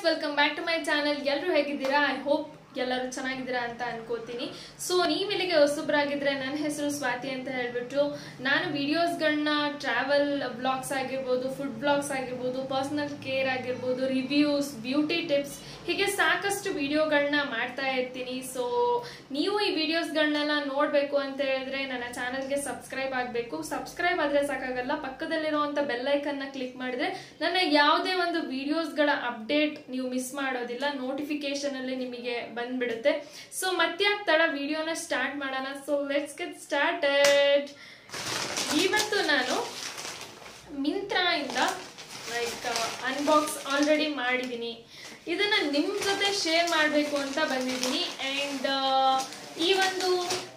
welcome back to my channel ಎಲ್ಲರೂ ಹೇಗಿದ್ದೀರಾ I hope ಎಲ್ಲರೂ ಚೆನ್ನಾಗಿದ್ದೀರಾ ಅಂತ ಅನ್ಕೋತೀನಿ ಸೊ ನೀವು ಇಲ್ಲಿಗೆ ಹೊಸಬ್ರಾಗಿದ್ರೆ ನನ್ನ ಹೆಸರು ಸ್ವಾತಿ ಅಂತ ಹೇಳ್ಬಿಟ್ಟು ನಾನು ವಿಡಿಯೋಸ್ಗಳನ್ನ ಟ್ರಾವೆಲ್ ಬ್ಲಾಗ್ಸ್ ಆಗಿರ್ಬೋದು ಫುಡ್ ಬ್ಲಾಗ್ಸ್ ಆಗಿರ್ಬೋದು ಪರ್ಸನಲ್ ಕೇರ್ ಆಗಿರ್ಬೋದು ರಿವ್ಯೂಸ್ ಬ್ಯೂಟಿ ಟಿಪ್ಸ್ ಹೀಗೆ ಸಾಕಷ್ಟು ವಿಡಿಯೋಗಳನ್ನ ಮಾಡ್ತಾ ಇರ್ತೀನಿ ಸೊ ನೀವು ಈ ವಿಡಿಯೋಸ್ಗಳನ್ನೆಲ್ಲ ನೋಡಬೇಕು ಅಂತ ಹೇಳಿದ್ರೆ ನನ್ನ ಚಾನಲ್ಗೆ ಸಬ್ಸ್ಕ್ರೈಬ್ ಆಗಬೇಕು ಸಬ್ಸ್ಕ್ರೈಬ್ ಆದ್ರೆ ಸಾಕಾಗಲ್ಲ ಪಕ್ಕದಲ್ಲಿರುವಂತ ಬೆಲ್ ಐಕನ್ನ ಕ್ಲಿಕ್ ಮಾಡಿದ್ರೆ ನನ್ನ ಯಾವುದೇ ಒಂದು ವಿಡಿಯೋಸ್ಗಳ ಅಪ್ಡೇಟ್ ನೀವು ಮಿಸ್ ಮಾಡೋದಿಲ್ಲ ನೋಟಿಫಿಕೇಶನ್ ಅಲ್ಲಿ ನಿಮಗೆ ಬಂದ್ಬಿಡುತ್ತೆ ಸೊ ಮತ್ತ್ಯಾಕ್ ತಡ ವಿಡಿಯೋನ ಸ್ಟಾರ್ಟ್ ಮಾಡೋಣ ಸೊ ಲೆಟ್ಸ್ ಗೆಟ್ ಸ್ಟಾರ್ಟೆಡ್ ಇವತ್ತು ನಾನು ಮಿಂತ್ರಾ ಇಂದ ಲೈಕ್ ಅನ್ಬಾಕ್ಸ್ ಆಲ್ರೆಡಿ ಮಾಡಿದ್ದೀನಿ ಇದನ್ನ ನಿಮ್ ಜೊತೆ ಶೇರ್ ಮಾಡಬೇಕು ಅಂತ ಬಂದಿದ್ದೀನಿ ಅಂಡ್ ಈ ಒಂದು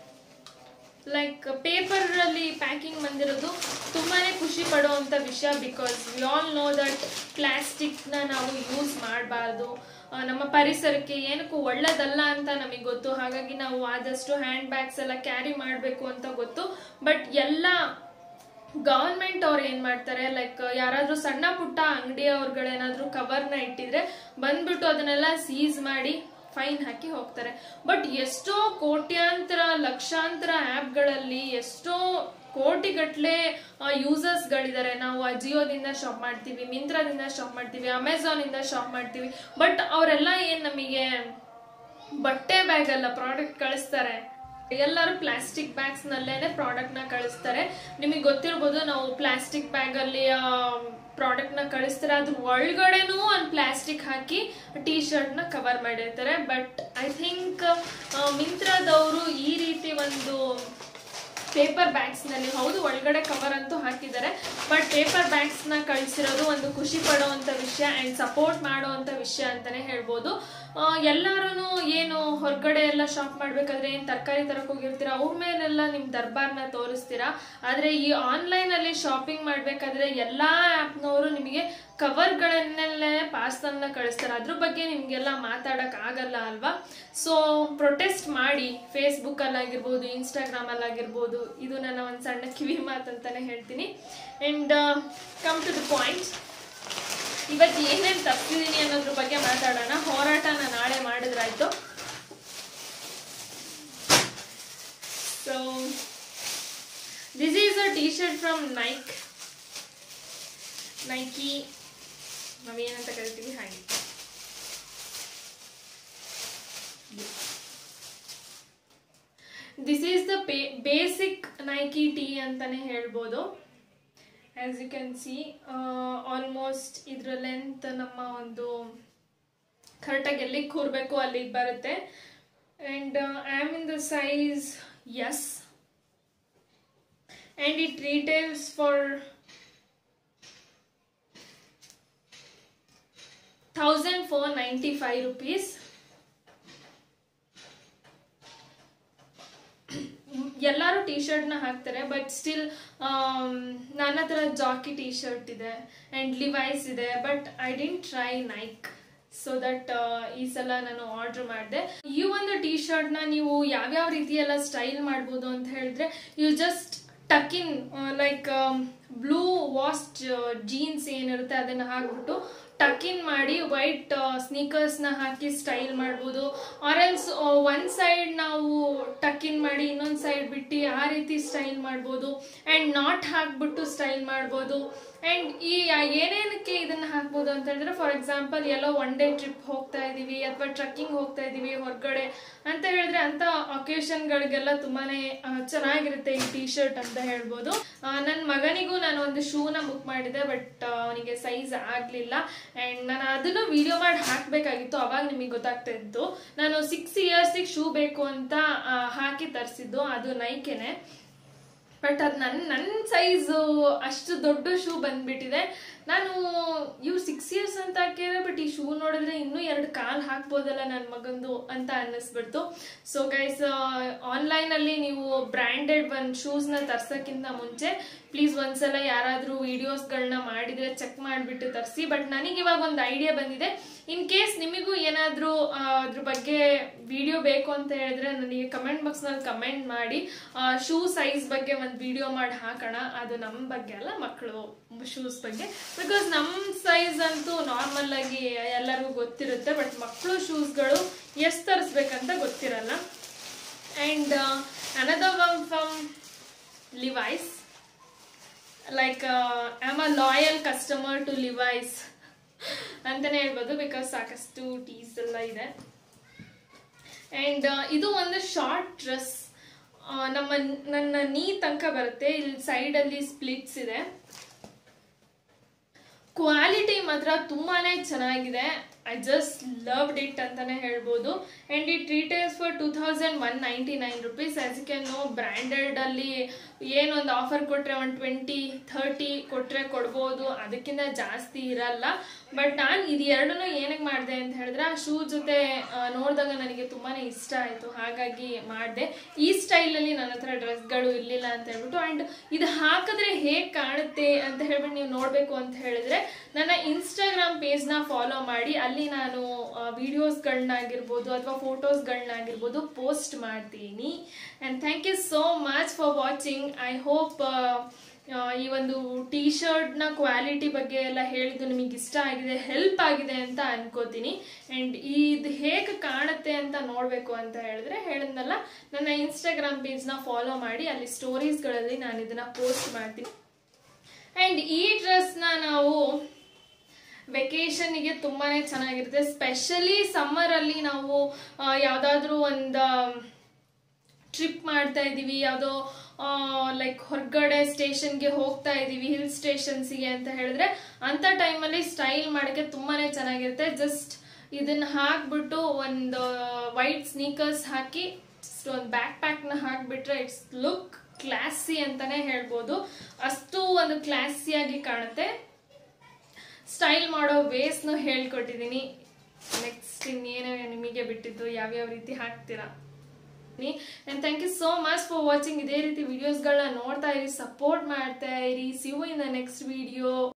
ಲೈಕ್ ಪೇಪರ್ ಅಲ್ಲಿ ಪ್ಯಾಕಿಂಗ್ ಬಂದಿರೋದು ತುಂಬಾನೇ ಖುಷಿ ಪಡುವಂತ ವಿಷಯ because we all know that plastic ನ ನಾವು ಯೂಸ್ ಮಾಡಬಾರ್ದು ನಮ್ಮ ಪರಿಸರಕ್ಕೆ ಏನಕ್ಕೂ ಒಳ್ಳೇದಲ್ಲ ಅಂತ ನಮಗೆ ಗೊತ್ತು ಹಾಗಾಗಿ ನಾವು ಆದಷ್ಟು ಹ್ಯಾಂಡ್ ಬ್ಯಾಗ್ಸ್ ಎಲ್ಲ ಕ್ಯಾರಿ ಮಾಡಬೇಕು ಅಂತ ಗೊತ್ತು ಬಟ್ ಎಲ್ಲ ಗವರ್ಮೆಂಟ್ ಅವ್ರು ಏನ್ ಮಾಡ್ತಾರೆ ಲೈಕ್ ಯಾರಾದ್ರೂ ಸಣ್ಣ ಪುಟ್ಟ ಅಂಗಡಿಯವ್ರುಗಳೇನಾದ್ರೂ ಕವರ್ನ ಇಟ್ಟಿದ್ರೆ ಬಂದ್ಬಿಟ್ಟು ಅದನ್ನೆಲ್ಲ ಸೀಸ್ ಮಾಡಿ ಫೈನ್ ಹಾಕಿ ಹೋಗ್ತಾರೆ ಬಟ್ ಎಷ್ಟೋ ಕೋಟ್ಯಾಂತರ ಲಕ್ಷಾಂತರ ಆ್ಯಪ್ಗಳಲ್ಲಿ ಎಷ್ಟೋ ಕೋಟಿಗಟ್ಲೆ ಯೂಸರ್ಸ್ ಗಳಿದ್ದಾರೆ ನಾವು ಅಜಿಯೋದಿಂದ ಶಾಪ್ ಮಾಡ್ತೀವಿ ಮಿಂತ್ರಾದಿಂದ ಶಾಪ್ ಮಾಡ್ತೀವಿ ಅಮೆಝಾನ್ ಇಂದ ಶಾಪ್ ಮಾಡ್ತೀವಿ ಬಟ್ ಅವರೆಲ್ಲ ಏನ್ ನಮಗೆ ಬಟ್ಟೆ ಬ್ಯಾಗ್ ಅಲ್ಲ ಪ್ರಾಡಕ್ಟ್ ಕಳಿಸ್ತಾರೆ ಎಲ್ಲರೂ ಪ್ಲಾಸ್ಟಿಕ್ ಬ್ಯಾಗ್ಸ್ ನಲ್ಲೇನೆ ಪ್ರಾಡಕ್ಟ್ ನ ಕಳಿಸ್ತಾರೆ ನಿಮಗೆ ಗೊತ್ತಿರ್ಬೋದು ನಾವು ಪ್ಲಾಸ್ಟಿಕ್ ಬ್ಯಾಗ್ ಅಲ್ಲಿ ಪ್ರಾಡಕ್ಟ್ ನ ಕಳಿಸ್ತಾರೆ ಅದ್ರ ಒಳಗಡೆನೂ ಒಂದು ಪ್ಲಾಸ್ಟಿಕ್ ಹಾಕಿ ಟಿ ಶರ್ಟ್ ನ ಕವರ್ ಮಾಡಿರ್ತಾರೆ ಬಟ್ ಐ ಥಿಂಕ್ ಮಿಂತ್ರಾದವರು ಈ ರೀತಿ ಒಂದು ಪೇಪರ್ ಬ್ಯಾಗ್ಸ್ ನಲ್ಲಿ ಹೌದು ಒಳಗಡೆ ಕವರ್ ಅಂತೂ ಹಾಕಿದ್ದಾರೆ ಬಟ್ ಪೇಪರ್ ಬ್ಯಾಗ್ಸ್ ನ ಕಳಿಸಿರೋದು ಒಂದು ಖುಷಿ ಪಡುವಂತ ವಿಷಯ ಅಂಡ್ ಸಪೋರ್ಟ್ ಮಾಡುವಂತ ವಿಷಯ ಅಂತಾನೆ ಹೇಳ್ಬೋದು ಎಲ್ಲರೂ ಏನು ಹೊರಗಡೆ ಎಲ್ಲ ಶಾಪ್ ಮಾಡ್ಬೇಕಾದ್ರೆ ಏನ್ ತರಕಾರಿ ತರಕ್ ಹೋಗಿರ್ತೀರಾ ಅವ್ರ ಮೇಲೆಲ್ಲ ನಿಮ್ ದರ್ಬಾರ್ನ ತೋರಿಸ್ತೀರಾ ಆದ್ರೆ ಈ ಆನ್ಲೈನ್ ಅಲ್ಲಿ ಶಾಪಿಂಗ್ ಮಾಡ್ಬೇಕಾದ್ರೆ ಎಲ್ಲಾ ಆಪ್ನವರು ನಿಮಗೆ ಕವರ್ಗಳನ್ನೆಲ್ಲೇ ಪಾರ್ಸಲ್ನ ಕಳಿಸ್ತಾರೆ ಅದ್ರ ಬಗ್ಗೆ ನಿಮ್ಗೆಲ್ಲ ಮಾತಾಡಕ್ ಆಗಲ್ಲ ಅಲ್ವಾ ಸೊ ಪ್ರೊಟೆಸ್ಟ್ ಮಾಡಿ ಫೇಸ್ಬುಕ್ ಅಲ್ಲಾಗಿರ್ಬೋದು ಇನ್ಸ್ಟಾಗ್ರಾಮ್ ಅಲ್ಲಾಗಿರ್ಬೋದು ಇದು ನನ್ನ ಒಂದು ಸಣ್ಣ ಕಿವಿ ಮಾತಂತಾನೆ ಹೇಳ್ತೀನಿ and come to the point ಇವತ್ತು ಏನೇನು ತಪ್ಪಿದ್ದೀನಿ ಅನ್ನೋದ್ರ ಬಗ್ಗೆ ಮಾತಾಡೋಣ ಹೋರಾಟನ ನಾಳೆ ಮಾಡಿದ್ರಾಯ್ತು so this is a T shirt from Nike Nike ನಾವೇನಂತ ಕರಿತೀವಿ ಹಾಗೆ this is the basic Nike tee ಅಂತಾನೆ ಹೇಳ್ಬೋದು as you can see almost ಇದ್ರ ಲೆಂತ್ ನಮ್ಮ ಒಂದು ಕರೆಕ್ಟಾಗಿ ಎಲ್ಲಿಗೆ ಕೂರಬೇಕು ಅಲ್ಲಿಗೆ ಬರುತ್ತೆ and I am in the size S and it retails four thousand four ninety five rupees ಎಲ್ಲರೂ ಟಿ ಶರ್ಟ್ನ ಹಾಕ್ತಾರೆ ಬಟ್ ಸ್ಟಿಲ್ ನನ್ನ ಹತ್ರ ಜಾಕಿ ಟಿ ಶರ್ಟ್ ಇದೆ ಆ್ಯಂಡ್ ಲಿವೈಸ್ ಇದೆ but I didn't try Nike so that ಈ ಸಲ ನಾನು ಆರ್ಡರ್ ಮಾಡಿದೆ ಈ ಒಂದು ಟಿ ಶರ್ಟ್ನ ನೀವು ಯಾವ್ಯಾವ ರೀತಿ ಎಲ್ಲ ಸ್ಟೈಲ್ ಮಾಡ್ಬೋದು ಅಂತ ಹೇಳಿದ್ರೆ you just tuck in like blue washed jeans ಏನಿರುತ್ತೆ ಅದನ್ನು ಹಾಕ್ಬಿಟ್ಟು ಟಕಿನ್ ಮಾಡಿ ವೈಟ್ ಸ್ನೀಕರ್ಸ್ನ ಹಾಕಿ ಸ್ಟೈಲ್ ಮಾಡ್ಬೋದು ಆರೆಲ್ಸ್ ಒನ್ ಸೈಡ್ ನಾವು ಟಕಿನ್ ಮಾಡಿ ಇನ್ನೊಂದು ಸೈಡ್ ಬಿಟ್ಟು ಆ ರೀತಿ ಸ್ಟೈಲ್ ಮಾಡ್ಬೋದು ಆ್ಯಂಡ್ ನಾಟ್ ಹಾಕ್ಬಿಟ್ಟು ಸ್ಟೈಲ್ ಮಾಡ್ಬೋದು ಆ್ಯಂಡ್ ಈ ಏನೇನಕ್ಕೆ ಇದನ್ನ ಹಾಕ್ಬೋದು ಅಂತ ಹೇಳಿದ್ರೆ ಫಾರ್ ಎಕ್ಸಾಂಪಲ್ ಎಲ್ಲೋ ಒನ್ ಡೇ ಟ್ರಿಪ್ ಹೋಗ್ತಾ ಇದ್ದೀವಿ ಅಥವಾ ಟ್ರಕ್ಕಿಂಗ್ ಹೋಗ್ತಾ ಇದ್ದೀವಿ ಹೊರಗಡೆ ಅಂತ ಹೇಳಿದ್ರೆ ಅಂತ ಒಕೇಶನ್ಗಳಿಗೆಲ್ಲ ತುಂಬಾನೇ ಚೆನ್ನಾಗಿರುತ್ತೆ ಈ ಟಿ ಶರ್ಟ್ ಅಂತ ಹೇಳ್ಬೋದು ನನ್ನ ಮಗನಿಗೂ ನಾನು ಒಂದು ಶೂನ ಬುಕ್ ಮಾಡಿದೆ ಬಟ್ ಅವನಿಗೆ ಸೈಜ್ ಆಗಲಿಲ್ಲ ಆ್ಯಂಡ್ ನಾನು ಅದನ್ನು ವಿಡಿಯೋ ಮಾಡಿ ಹಾಕಬೇಕಾಗಿತ್ತು ಅವಾಗ ನಿಮಗೆ ಗೊತ್ತಾಗ್ತಾ ಇತ್ತು ನಾನು ಸಿಕ್ಸ್ ಇಯರ್ಸಿಗೆ ಶೂ ಬೇಕು ಅಂತ ಹಾಕಿ ತರಿಸಿದ್ದು ಅದು ನೈಕೆನೆ ಬಟ್ ಅದು ನನ್ನ ನನ್ನ ಸೈಜು ಅಷ್ಟು ದೊಡ್ಡ ಶೂ ಬಂದ್ಬಿಟ್ಟಿದೆ ನಾನು ಇವ್ರು ಸಿಕ್ಸ್ ಇಯರ್ಸ್ ಅಂತ ಹಾಕಿದ್ರೆ ಬಟ್ ಈ ಶೂ ನೋಡಿದ್ರೆ ಇನ್ನೂ ಎರಡು ಕಾಲು ಹಾಕ್ಬೋದಲ್ಲ ನನ್ನ ಮಗಂದು ಅಂತ ಅನ್ನಿಸ್ಬಿಡ್ತು ಸೊ ಗೈಸ್ ಆನ್ಲೈನಲ್ಲಿ ನೀವು ಬ್ರ್ಯಾಂಡೆಡ್ ಒಂದು ಶೂಸ್ನ ತರ್ಸೋಕ್ಕಿಂತ ಮುಂಚೆ ಪ್ಲೀಸ್ ಒಂದ್ಸಲ ಯಾರಾದರೂ ವಿಡಿಯೋಸ್ಗಳನ್ನ ಮಾಡಿದರೆ ಚೆಕ್ ಮಾಡಿಬಿಟ್ಟು ತರಿಸಿ ಬಟ್ ನನಗೆ ಇವಾಗ ಒಂದು ಐಡಿಯಾ ಬಂದಿದೆ ಇನ್ ಕೇಸ್ ನಿಮಗೂ ಏನಾದರೂ ಅದ್ರ ಬಗ್ಗೆ ವಿಡಿಯೋ ಬೇಕು ಅಂತ ಹೇಳಿದ್ರೆ ನನಗೆ ಕಮೆಂಟ್ ಬಾಕ್ಸ್ನಲ್ಲಿ ಕಮೆಂಟ್ ಮಾಡಿ ಶೂ ಸೈಜ್ ಬಗ್ಗೆ ಒಂದು ವಿಡಿಯೋ ಮಾಡಿ ಹಾಕೋಣ ಅದು ನಮ್ಮ ಬಗ್ಗೆ ಅಲ್ಲ ಮಕ್ಕಳು ಶೂಸ್ ಬಗ್ಗೆ ಬಿಕಾಸ್ ನಮ್ಮ ಸೈಜ್ ಅಂತೂ ನಾರ್ಮಲ್ ಆಗಿ ಎಲ್ಲರಿಗೂ ಗೊತ್ತಿರುತ್ತೆ ಬಟ್ ಮಕ್ಕಳು ಶೂಸ್ಗಳು ಎಷ್ಟು ತರಿಸ್ಬೇಕಂತ ಗೊತ್ತಿರಲ್ಲ and another one from Levi's like I am a loyal customer to Levi's ಅಂತಾನೆ ಹೇಳ್ಬೋದು ಬಿಕಾಸ್ ಸಾಕಷ್ಟು ಟೀಸ್ ಎಲ್ಲ ಇದೆ ಆ್ಯಂಡ್ ಇದು ಒಂದು ಶಾರ್ಟ್ ಡ್ರೆಸ್ ನಮ್ಮ ನನ್ನ ನೀ ತನಕ ಬರುತ್ತೆ ಇಲ್ಲಿ ಸೈಡಲ್ಲಿ ಸ್ಪ್ಲಿಟ್ಸ್ ಇದೆ ಕ್ವಾಲಿಟಿ ಮಾತ್ರ ತುಂಬಾನೇ ಚೆನ್ನಾಗಿದೆ ಐ ಜಸ್ಟ್ ಲವ್ಡ್ ಇಟ್ ಅಂತಾನೆ ಹೇಳ್ಬೋದು and it retails for two thousand one ninety nine rupees as you can know branded ಅಲ್ಲಿ ಏನೊಂದು ಆಫರ್ ಕೊಟ್ರೆ ಒಂದು ಟ್ವೆಂಟಿ ಥರ್ಟಿ ಕೊಟ್ರೆ ಕೊಡ್ಬೋದು ಅದಕ್ಕಿಂತ ಜಾಸ್ತಿ ಇರಲ್ಲ ಬಟ್ ನಾನು ಇದು ಎರಡನ್ನೂ ಏನಕ್ಕೆ ಮಾಡಿದೆ ಅಂತ ಹೇಳಿದ್ರೆ ಆ ಶೂ ಜೊತೆ ಆ, ನೋಡಿದಾಗ ನನಗೆ ತುಂಬಾನೇ ಇಷ್ಟ ಆಯಿತು ಹಾಗಾಗಿ ಮಾಡಿದೆ ಈ ಸ್ಟೈಲಲ್ಲಿ ನನ್ನ ಹತ್ರ ಡ್ರೆಸ್ಗಳು ಇರಲಿಲ್ಲ ಅಂತ ಹೇಳ್ಬಿಟ್ಟು ಆ್ಯಂಡ್ ಇದು ಹಾಕಿದ್ರೆ ಹೇಗೆ ಕಾಣುತ್ತೆ ಅಂತ ಹೇಳ್ಬಿಟ್ಟು ನೀವು ನೋಡಬೇಕು ಅಂತ ಹೇಳಿದ್ರೆ ನನ್ನ ಇನ್ಸ್ಟಾಗ್ರಾಮ್ ಪೇಜ್ನ ಫಾಲೋ ಮಾಡಿ ಅಲ್ಲಿ ನಾನು ವಿಡಿಯೋಸ್ಗಳನ್ನಾಗಿರ್ಬೋದು ಅಥವಾ ಫೋಟೋಸ್ಗಳನ್ನಾಗಿರ್ಬೋದು ಪೋಸ್ಟ್ ಮಾಡ್ತೀನಿ and thank you so much for watching I hope ಈ ಒಂದು ಟೀ ಶರ್ಟ್ನ ಕ್ವಾಲಿಟಿ ಬಗ್ಗೆ ಎಲ್ಲ ಹೇಳಿದ್ದು ನಿಮಗೆ ಇಷ್ಟ ಆಗಿದೆ ಹೆಲ್ಪ್ ಆಗಿದೆ ಅಂತ ಅನ್ಕೋತೀನಿ ಆ್ಯಂಡ್ ಇದು ಹೇಗೆ ಕಾಣುತ್ತೆ ಅಂತ ನೋಡಬೇಕು ಅಂತ ಹೇಳಿದ್ರೆ ಹೇಳಿದ್ನಲ್ಲ ನನ್ನ ಇನ್ಸ್ಟಾಗ್ರಾಮ್ ಪೇಜ್ನ ಫಾಲೋ ಮಾಡಿ ಅಲ್ಲಿ ಸ್ಟೋರೀಸ್ಗಳಲ್ಲಿ ನಾನು ಇದನ್ನ ಪೋಸ್ಟ್ ಮಾಡ್ತೀನಿ ಆ್ಯಂಡ್ ಈ ಡ್ರೆಸ್ನ ನಾವು ವೆಕೇಶನ್ಗೆ ತುಂಬಾನೇ ಚೆನ್ನಾಗಿರುತ್ತೆ ಸ್ಪೆಷಲಿ ಸಮ್ಮರಲ್ಲಿ ನಾವು ಯಾವುದಾದ್ರೂ ಒಂದು ಟ್ರಿಪ್ ಮಾಡ್ತಾ ಇದ್ದೀವಿ ಯಾವುದೋ ಲೈಕ್ ಹೊರಗಡೆ ಸ್ಟೇಷನ್ಗೆ ಹೋಗ್ತಾ ಇದ್ದೀವಿ ಹಿಲ್ ಸ್ಟೇಷನ್ಸಿಗೆ ಅಂತ ಹೇಳಿದ್ರೆ ಅಂಥ ಟೈಮಲ್ಲಿ ಸ್ಟೈಲ್ ಮಾಡೋಕ್ಕೆ ತುಂಬಾನೇ ಚೆನ್ನಾಗಿರುತ್ತೆ ಜಸ್ಟ್ ಇದನ್ನ ಹಾಕ್ಬಿಟ್ಟು ಒಂದು ವೈಟ್ ಸ್ನೀಕರ್ಸ್ ಹಾಕಿ ಜಸ್ಟ್ ಒಂದು ಬ್ಯಾಕ್ ಪ್ಯಾಕ್ನ ಹಾಕ್ಬಿಟ್ರೆ ಇಟ್ಸ್ ಲುಕ್ ಕ್ಲಾಸಿ ಅಂತಾನೆ ಹೇಳ್ಬೋದು ಅಷ್ಟು ಒಂದು ಕ್ಲಾಸಿಯಾಗಿ ಕಾಣುತ್ತೆ ಸ್ಟೈಲ್ ಮಾಡೋ ವೇಸ್ನು ಹೇಳ್ಕೊಟ್ಟಿದ್ದೀನಿ ನೆಕ್ಸ್ಟ್ ಇನ್ನೇನು ನಿಮಗೆ ಬಿಟ್ಟಿದ್ದು ಯಾವ್ಯಾವ ರೀತಿ ಹಾಕ್ತೀರಾ and thank you so much for watching ಇದೇ ರೀತಿ ವಿಡಿಯೋಸ್ಗಳನ್ನ ನೋಡ್ತಾ ಇರಿ ಸಪೋರ್ಟ್ ಮಾಡ್ತಾ ಇರಿ see you in the next video